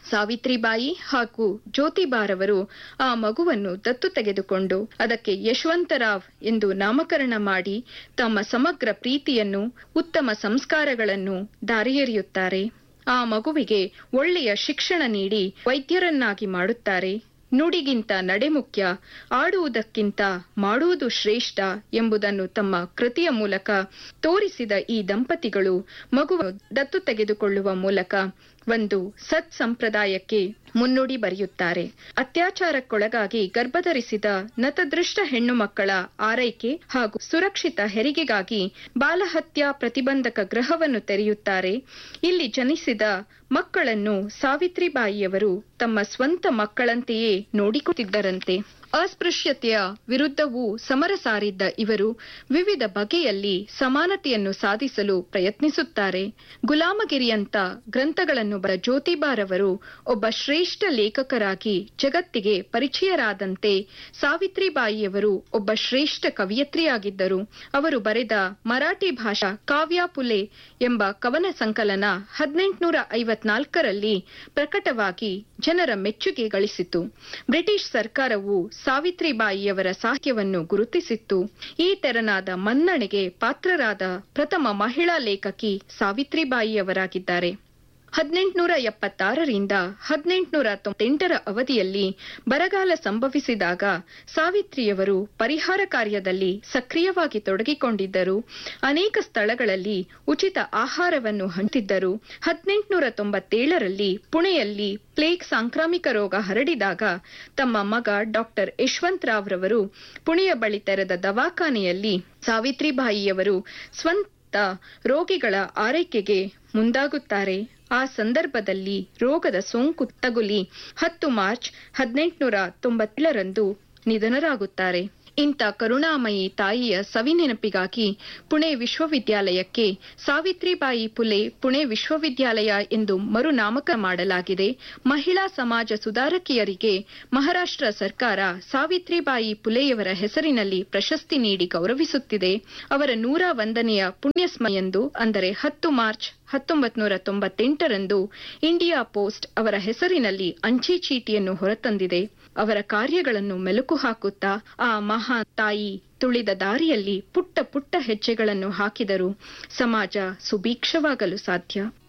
Speaker 4: ಸಾವಿತ್ರಿಬಾಯಿ ಹಾಗೂ ಜ್ಯೋತಿಬಾರವರು ಆ ಮಗುವನ್ನು ದತ್ತು ತೆಗೆದುಕೊಂಡು ಅದಕ್ಕೆ ಯಶವಂತರಾವ್ ಎಂದು ನಾಮಕರಣ ಮಾಡಿ ತಮ್ಮ ಸಮಗ್ರ ಪ್ರೀತಿಯನ್ನು ಉತ್ತಮ ಸಂಸ್ಕಾರಗಳನ್ನು ದಾರಿಯೆರೆಯುತ್ತಾರೆ ಆ ಮಗುವಿಗೆ ಒಳ್ಳೆಯ ಶಿಕ್ಷಣ ನೀಡಿ ವೈದ್ಯರನ್ನಾಗಿ ಮಾಡುತ್ತಾರೆ ನುಡಿಗಿಂತ ನಡೆ ಮುಖ್ಯ ಆಡುವುದಕ್ಕಿಂತ ಮಾಡುವುದು ಶ್ರೇಷ್ಠ ಎಂಬುದನ್ನು ತಮ್ಮ ಕೃತಿಯ ಮೂಲಕ ತೋರಿಸಿದ ಈ ದಂಪತಿಗಳು ಮಗುವ ದತ್ತು ತೆಗೆದುಕೊಳ್ಳುವ ಮೂಲಕ ಒಂದು ಸತ್ ಸಂಪ್ರದಾಯಕ್ಕೆ ಮುನ್ನುಡಿ ಬರೆಯುತ್ತಾರೆ ಅತ್ಯಾಚಾರಕ್ಕೊಳಗಾಗಿ ಗರ್ಭಧರಿಸಿದ ನತದೃಷ್ಟ ಹೆಣ್ಣು ಮಕ್ಕಳ ಆರೈಕೆ ಹಾಗೂ ಸುರಕ್ಷಿತ ಹೆರಿಗೆಗಾಗಿ ಬಾಲಹತ್ಯಾ ಪ್ರತಿಬಂಧಕ ಗೃಹವನ್ನು ತೆರೆಯುತ್ತಾರೆ ಇಲ್ಲಿ ಜನಿಸಿದ ಮಕ್ಕಳನ್ನು ಸಾವಿತ್ರಿಬಾಯಿಯವರು ತಮ್ಮ ಸ್ವಂತ ಮಕ್ಕಳಂತೆಯೇ ನೋಡಿಕೊಳ್ಳುತ್ತಿದ್ದರಂತೆ ಅಸ್ಪೃಶ್ಯತೆಯ ವಿರುದ್ಧವೂ ಸಮರ ಸಾರಿದ್ದ ಇವರು ವಿವಿಧ ಬಗೆಯಲ್ಲಿ ಸಮಾನತೆಯನ್ನು ಸಾಧಿಸಲು ಪ್ರಯತ್ನಿಸುತ್ತಾರೆ ಗುಲಾಮಗಿರಿಯಂತ ಗ್ರಂಥಗಳನ್ನು ಬರ ಜ್ಯೋತಿಬಾರವರು ಒಬ್ಬ ಶ್ರೇಷ್ಠ ಲೇಖಕರಾಗಿ ಜಗತ್ತಿಗೆ ಪರಿಚಯರಾದಂತೆ ಸಾವಿತ್ರಿಬಾಯಿಯವರು ಒಬ್ಬ ಶ್ರೇಷ್ಠ ಕವಿಯತ್ರಿಯಾಗಿದ್ದರು ಅವರು ಬರೆದ ಮರಾಠಿ ಭಾಷಾ ಕಾವ್ಯ ಪುಲೆ ಎಂಬ ಕವನ ಸಂಕಲನ ಹದಿನೆಂಟುನೂರ ಐವತ್ನಾಲ್ಕರಲ್ಲಿ ಪ್ರಕಟವಾಗಿ ಜನರ ಮೆಚ್ಚುಗೆ ಗಳಿಸಿತು ಬ್ರಿಟಿಷ್ ಸರ್ಕಾರವು ಸಾವಿತ್ರಿಬಾಯಿಯವರ ಸಾಹಿತ್ಯವನ್ನು ಗುರುತಿಸಿತ್ತು ಈ ತೆರನಾದ ಮನ್ನಣೆಗೆ ಪಾತ್ರರಾದ ಪ್ರಥಮ ಮಹಿಳಾ ಲೇಖಕಿ ಸಾವಿತ್ರಿಬಾಯಿಯವರಾಗಿದ್ದಾರೆ ಹದಿನೆಂಟುನೂರ ಎಪ್ಪತ್ತಾರರಿಂದ ಹದಿನೆಂಟುನೂರ ತೊಂಬತ್ತೆಂಟರ ಅವಧಿಯಲ್ಲಿ ಬರಗಾಲ ಸಂಭವಿಸಿದಾಗ ಸಾವಿತ್ರಿಯವರು ಪರಿಹಾರ ಕಾರ್ಯದಲ್ಲಿ ಸಕ್ರಿಯವಾಗಿ ತೊಡಗಿಕೊಂಡಿದ್ದರು ಅನೇಕ ಸ್ಥಳಗಳಲ್ಲಿ ಉಚಿತ ಆಹಾರವನ್ನು ಹಂಚಿದ್ದರು ಹದಿನೆಂಟುನೂರ ತೊಂಬತ್ತೇಳರಲ್ಲಿ ಪುಣೆಯಲ್ಲಿ ಪ್ಲೇಗ್ ಸಾಂಕ್ರಾಮಿಕ ರೋಗ ಹರಡಿದಾಗ ತಮ್ಮ ಮಗ ಡಾಕ್ಟರ್ ಯಶವಂತರಾವ್ ರವರು ಪುಣೆಯ ಬಳಿ ತೆರೆದ ದವಾಖಾನೆಯಲ್ಲಿ ಸಾವಿತ್ರಿಬಾಯಿಯವರು ಸ್ವಂತ ರೋಗಿಗಳ ಆರೈಕೆಗೆ ಮುಂದಾಗುತ್ತಾರೆ ಆ ಸಂದರ್ಭದಲ್ಲಿ ರೋಗದ ಸೋಂಕು ತಗುಲಿ ಹತ್ತು ಮಾರ್ಚ್ ಹದಿನೆಂಟುನೂರ ತೊಂಬತ್ತೇಳರಂದು ನಿಧನರಾಗುತ್ತಾರೆ ಇಂಥ ಕರುಣಾಮಯಿ ತಾಯಿಯ ಸವಿನೆನಪಿಗಾಗಿ ಪುಣೆ ವಿಶ್ವವಿದ್ಯಾಲಯಕ್ಕೆ ಸಾವಿತ್ರಿಬಾಯಿ ಪುಲೆ ಪುಣೆ ವಿಶ್ವವಿದ್ಯಾಲಯ ಎಂದು ಮರುನಾಮಕ ಮಾಡಲಾಗಿದೆ ಮಹಿಳಾ ಸಮಾಜ ಸುಧಾರಕಿಯರಿಗೆ ಮಹಾರಾಷ್ಟ್ರ ಸರ್ಕಾರ ಸಾವಿತ್ರಿಬಾಯಿ ಪುಲೆಯವರ ಹೆಸರಿನಲ್ಲಿ ಪ್ರಶಸ್ತಿ ನೀಡಿ ಗೌರವಿಸುತ್ತಿದೆ ಅವರ ನೂರ ಒಂದನೆಯ ಪುಣ್ಯಸ್ಮಯಂದು ಅಂದರೆ ಹತ್ತು ಮಾರ್ಚ್ ಹತ್ತೊಂಬತ್ ನೂರ ತೊಂಬತ್ತೆಂಟರಂದು ಇಂಡಿಯಾ ಪೋಸ್ಟ್ ಅವರ ಹೆಸರಿನಲ್ಲಿ ಅಂಚೆ ಚೀಟಿಯನ್ನು ಹೊರತಂದಿದೆ ಅವರ ಕಾರ್ಯಗಳನ್ನು ಮೆಲುಕು ಹಾಕುತ್ತಾ ಆ ಮಹಾನ್ ತಾಯಿ ತುಳಿದ ದಾರಿಯಲ್ಲಿ ಪುಟ್ಟ ಪುಟ್ಟ ಹೆಜ್ಜೆಗಳನ್ನು ಹಾಕಿದರು ಸಮಾಜ ಸುಭೀಕ್ಷವಾಗಲು ಸಾಧ್ಯ